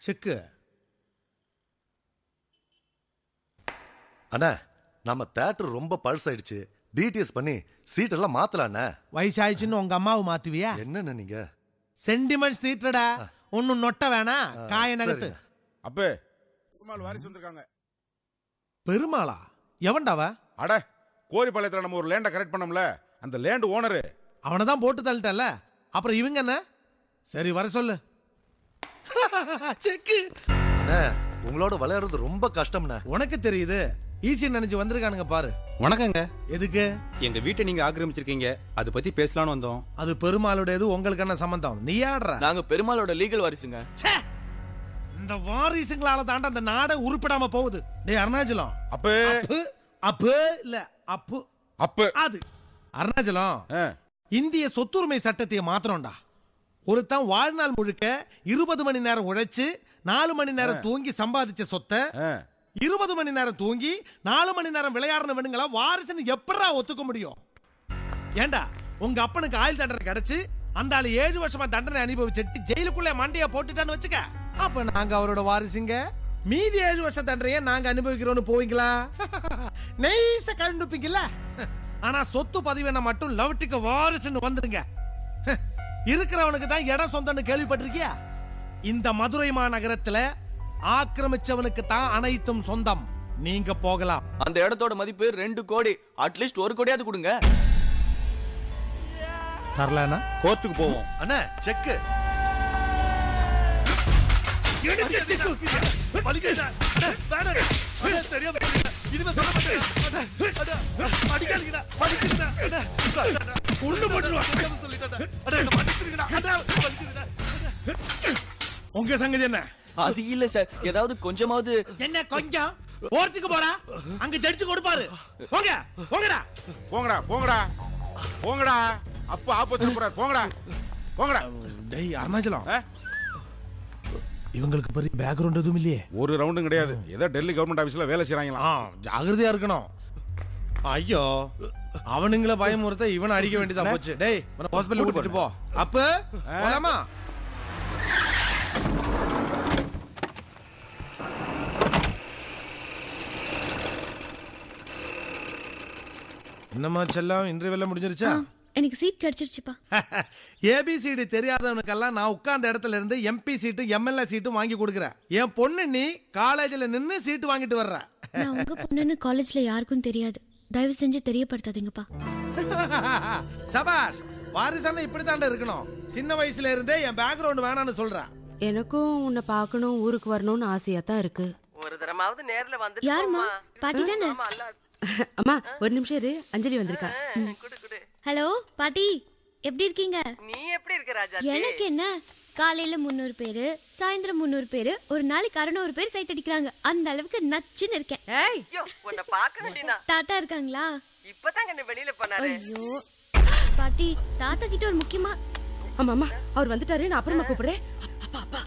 செக்கு அண்ணா நம்ம தேட்டர் ரொம்ப பழசு ஆயிடுச்சு டிடிஎஸ் பண்ணி சீட் எல்லாம் மாத்தலாம் அண்ணா வயசாயிடுச்சுன்னு உங்க அம்மாவை மாத்துவியா என்னண்ணே நீங்க சென்டிமெண்ட்ஸ் தீட்டுடா ஒன்னும் நொட்ட வேணா காய நகத்து சரி. அப்பே பெருமாள் வாரிசு வந்திருக்காங்க பெருமாளா எவன்டாவ அட கோரிப்பாளையத்துல நம்ம ஒரு லேண்டை கரெக்ட் பண்ணோம்ல அந்த லேண்ட் ஓனரு அவனை தான் போட்டு தள்ளிட்டல அப்புறம் இவங்க என்ன சரி வர சொல்லு செக்கு அண்ணா உங்களோட விளையாடுறது ரொம்ப கஷ்டம்ண்ணே உனக்கு தெரியுது ஈஸி நினைச்சு வந்திருக்கானுங்க பாரு வணக்கங்க எதுக்கு எங்க வீட்டை நீங்க ஆக்கிரமிச்சிருக்கீங்க அதை பத்தி பேசலாம்னு வந்தோம் அது பெருமாளுடையது உங்களுக்கு என்ன சம்பந்தம் நீ ஆடுற நாங்க பெருமாளோட லீகல் வாரிசுங்க ச்சே! இந்த வாரிசுங்களால தாண்ட அந்த நாடே உருப்பிடாம போகுது டேய் அருணாச்சலம் அப்பே அப்பு அப்பு இல்ல அப்பு அப்பு அது அருணாச்சலம் ஆ, இந்திய சொத்துரிமை சட்டத்தை மாத்திரம்டா ஒருத்தன் வாழ்நாள் முழுக்க இருபது மணி நேரம் உழைச்சு நாலு மணி நேரம் தூங்கி சம்பாதிச்ச சொத்தை ஆ. இருபது மணி நேரம் தூங்கி நாலு மணி நேரம் விளையாடுனவனுங்களா வாரிசுன்னு எப்படா ஒத்துக்க முடியும் ஏண்டா உங்க அப்பனுக்கு ஆயுள் தண்டனை கிடைச்சு அந்த ஆளு ஏழு வருஷமா தண்டனை அனுபவிச்சுட்டு ஜெயிலுக்குள்ள மண்டைய போட்டுட்டான்னு வச்சுக்க அப்ப நாங்க அவரோட வாரிசுங்க மீதி ஏழு வருஷம் தண்டனையை நாங்க அனுபவிக்கிறோம்னு போவீங்களா நெய்ஸ கண்டுப்பீங்கல்ல ஆனா சொத்து பதிவென மட்டும் லவ்ட்டுக்கு வாரிசுன்னு வந்துடுங்க இருக்கிறவனுக்கு தான் இடம் சொந்தம்னு கேள்விப்பட்டிருக்கியா இந்த மதுரை மாநகரத்துல ஆக்கிரமிச்சவனுக்கு தான் அனைத்தும் சொந்தம் நீங்க போகலாம் அந்த இடத்தோட மதிப்பு ரெண்டு கோடி அட்லீஸ்ட் ஒரு கோடியாவது கொடுங்க தரலனா கோர்ட்டுக்கு போவோம் அண்ணா செக்கு உங்க சங்கதி என்ன அது இல்ல சார் ஏதாவது கொஞ்சமாவது என்ன கொஞ்சம் ஓரத்துக்கு போடா அங்க ஜட்ஜு கொடுப்பாரு போங்க போங்கடா போங்கடா போங்கடா போங்கடா அப்பா ஆப்போசிட் போறாரு போங்கடா போங்கடா டேய் அருணாச்சலம் ஆ? இவங்களுக்கு பெரிய பேக்ரவுண்ட் எதுவும் இல்லையே ஒரு ரவுண்டும் கிடையாது ஏதோ டெல்லி கவர்மெண்ட் ஆபீஸ்ல வேலை செய்றாங்களா ஆ ஜாகிரதையா இருக்கணும் ஐயோ அவனுங்கள பயமுறுத்த இவனை அடிக்க வேண்டியதா போச்சு டேய் இவனை ஹாஸ்பிடல் கூட்டிட்டு போ அப்ப போலாமா என்னம்மா செல்லம் இன்டர்வியூல முடிஞ்சிருச்சா எனக்கு சீட் கிடைச்சிருச்சுப்பா ஏபிசிடி தெரியாதவனுக்கெல்லாம் நான் உட்கார்ந்த இடத்துல இருந்து எம்பி சீட்டும் எம்எல்ஏ சீட்டும் வாங்கி கொடுக்குறேன் என் பொண்ணு நீ காலேஜ்ல நின்னு சீட்டு வாங்கிட்டு வர்ற நான் உங்க பொண்ணுன்னு காலேஜ்ல யாருக்கும் தெரியாது தயவு செஞ்சு தெரியப்படுத்தாதீங்கப்பா சபாஷ் வாரிசான இப்படித்தாண்ட இருக்கணும் சின்ன வயசுல இருந்தே என் பேக்ரவுண்ட் வேணாம்னு சொல்றா எனக்கும் உன்னை பார்க்கணும் ஊருக்கு வரணும்னு ஆசையா தான் இருக்கு ஒரு தரமாவது நேர்ல வந்துட்டு யாரும்மா போம்மா. பாட்டி தானே ஆமா, அல்ல. அம்மா ஒரு நிமிஷம் இரு அஞ்சலி வந்திருக்கா ஆ, குடு குடு ஹலோ பாட்டி எப்படி இருக்கீங்க நீ எப்படி இருக்க ராஜா எனக்கு என்ன காலையில முந்நூறு பேரு சாயந்தரம் முந்நூறு பேரு ஒரு நாளைக்கு அறுநூறு பேர் சைட் அடிக்கிறாங்க அந்த அளவுக்கு நச்சுன்னு இருக்கேன் ஏய் ஐயோ உன்னை பார்க்க வேண்டியனா தாத்தா இருக்காங்களா இப்பதாங்க நீ வெளியில போனாரு ஐயோ பாட்டி தாத்தா கிட்ட ஒரு முக்கியமா ஆமா அம்மா அவர் வந்துட்டாரு நான் அப்புறமா கூப்பிடுறேன் அப்பா அப்பா